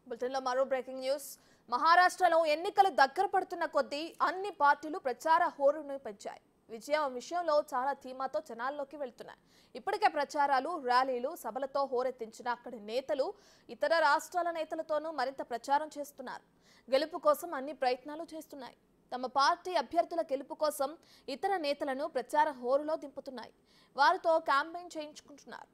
బులెటిన్లో మరో breaking news మహారాష్ట్రలో ఎన్నికలు దగ్గర పడుతున్న కొద్దీ అన్ని పార్టీలు ప్రచార హోరును పెంచాయి విజయం విషయంలో చాలా ధీమాతో జనాల్లోకి వెళ్తున్నాయి ఇప్పటికే ప్రచారాలు ర్యాలీలు సభలతో హోరెత్తించిన అక్కడి నేతలు ఇతర రాష్ట్రాల నేతలతోనూ మరింత ప్రచారం చేస్తున్నారు గెలుపు కోసం అన్ని ప్రయత్నాలు చేస్తున్నాయి తమ పార్టీ అభ్యర్థుల గెలుపు కోసం ఇతర నేతలను ప్రచార హోరులో దింపుతున్నాయి వారితో క్యాంపెయిన్ చేయించుకుంటున్నారు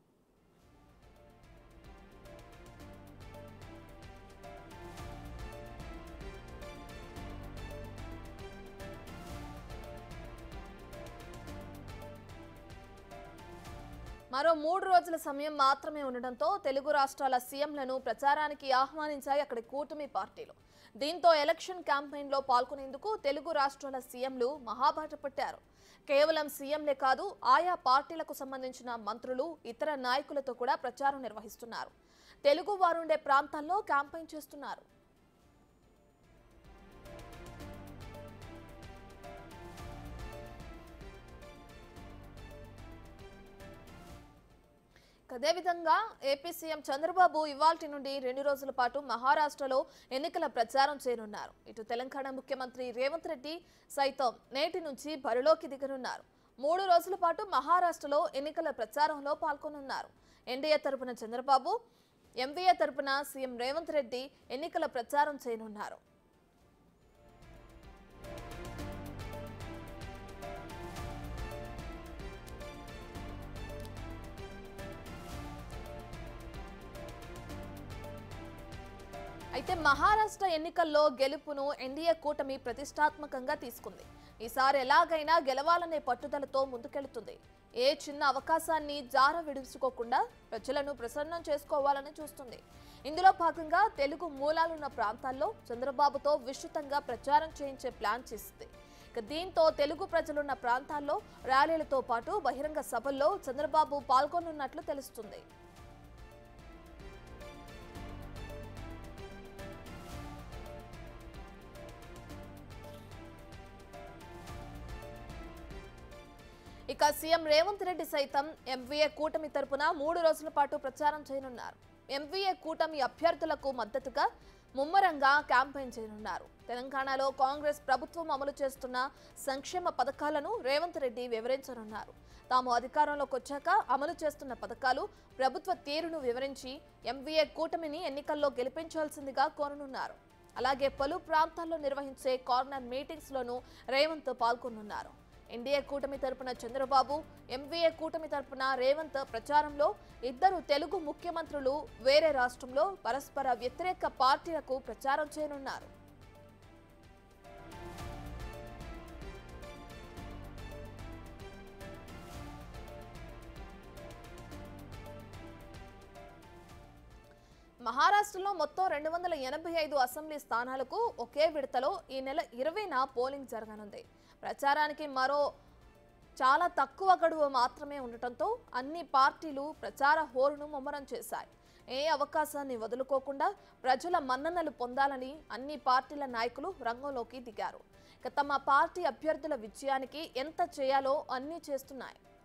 మరో మూడు రోజుల సమయం మాత్రమే ఉండడంతో తెలుగు రాష్ట్రాల సీఎంలను ప్రచారానికి ఆహ్వానించాయి అక్కడి కూటమి పార్టీలు దీంతో ఎలక్షన్ క్యాంపెయిన్లో పాల్గొనేందుకు తెలుగు రాష్ట్రాల సీఎంలు మహాబాట పట్టారు కేవలం సీఎంలే కాదు ఆయా పార్టీలకు సంబంధించిన మంత్రులు ఇతర నాయకులతో కూడా ప్రచారం నిర్వహిస్తున్నారు తెలుగు వారుండే ప్రాంతాల్లో క్యాంపెయిన్ చేస్తున్నారు అదేవిధంగా ఏపీ సీఎం చంద్రబాబు ఇవాల్టి నుండి రెండు రోజుల పాటు మహారాష్ట్రలో ఎన్నికల ప్రచారం చేయనున్నారు ఇటు తెలంగాణ ముఖ్యమంత్రి రేవంత్ రెడ్డి సైతం నేటి నుంచి బరిలోకి దిగనున్నారు మూడు రోజుల పాటు మహారాష్ట్రలో ఎన్నికల ప్రచారంలో పాల్గొనున్నారు ఎన్డీఏ తరపున చంద్రబాబు ఎంవీఏ తరపున సీఎం రేవంత్ రెడ్డి ఎన్నికల ప్రచారం చేయనున్నారు అయితే మహారాష్ట్ర ఎన్నికల్లో గెలుపును ఎన్డీఏ కూటమి ప్రతిష్టాత్మకంగా తీసుకుంది ఈసారి ఎలాగైనా గెలవాలనే పట్టుదలతో ముందుకెళ్తుంది ఏ చిన్న అవకాశాన్ని జార విడుచుకోకుండా ప్రజలను ప్రసన్నం చేసుకోవాలని చూస్తుంది ఇందులో భాగంగా తెలుగు మూలాలున్న ప్రాంతాల్లో చంద్రబాబుతో విస్తృతంగా ప్రచారం చేయించే ప్లాన్ చేసింది ఇక దీంతో తెలుగు ప్రజలున్న ప్రాంతాల్లో ర్యాలీలతో పాటు బహిరంగ సభల్లో చంద్రబాబు పాల్గొనున్నట్లు తెలుస్తుంది ఇక సీఎం రేవంత్ రెడ్డి సైతం ఎంవీఏ కూటమి తరపున మూడు రోజుల పాటు ప్రచారం చేయనున్నారు ఎంవీఏ కూటమి అభ్యర్థులకు మద్దతుగా ముమ్మరంగా క్యాంపెయిన్ చేయనున్నారు తెలంగాణలో కాంగ్రెస్ ప్రభుత్వం అమలు చేస్తున్న సంక్షేమ పథకాలను రేవంత్ రెడ్డి వివరించనున్నారు తాము అధికారంలోకి వచ్చాక అమలు చేస్తున్న పథకాలు ప్రభుత్వ తీరును వివరించి ఎంవీఏ కూటమిని ఎన్నికల్లో గెలిపించాల్సిందిగా కోరనున్నారు అలాగే పలు ప్రాంతాల్లో నిర్వహించే కార్నర్ మీటింగ్స్ లోనూ రేవంత్ పాల్గొనున్నారు ఎన్డీఏ కూటమి తరపున చంద్రబాబు ఎంవీఏ కూటమి తరపున రేవంత్ ప్రచారంలో ఇద్దరు తెలుగు ముఖ్యమంత్రులు వేరే రాష్ట్రంలో పరస్పర వ్యతిరేక పార్టీలకు ప్రచారం చేయనున్నారు మహారాష్ట్రలో మొత్తం రెండు వందల ఎనభై ఐదు అసెంబ్లీ స్థానాలకు ఒకే విడతలో ఈ నెల ఇరవైన పోలింగ్ జరగనుంది ప్రచారానికి మరో చాలా తక్కువ గడువు మాత్రమే ఉండటంతో అన్ని పార్టీలు ప్రచార హోరును ముమ్మరం చేశాయి ఏ అవకాశాన్ని వదులుకోకుండా ప్రజల మన్ననలు పొందాలని అన్ని పార్టీల నాయకులు రంగంలోకి దిగారు ఇక తమ పార్టీ అభ్యర్థుల విజయానికి ఎంత చేయాలో అన్నీ చేస్తున్నాయి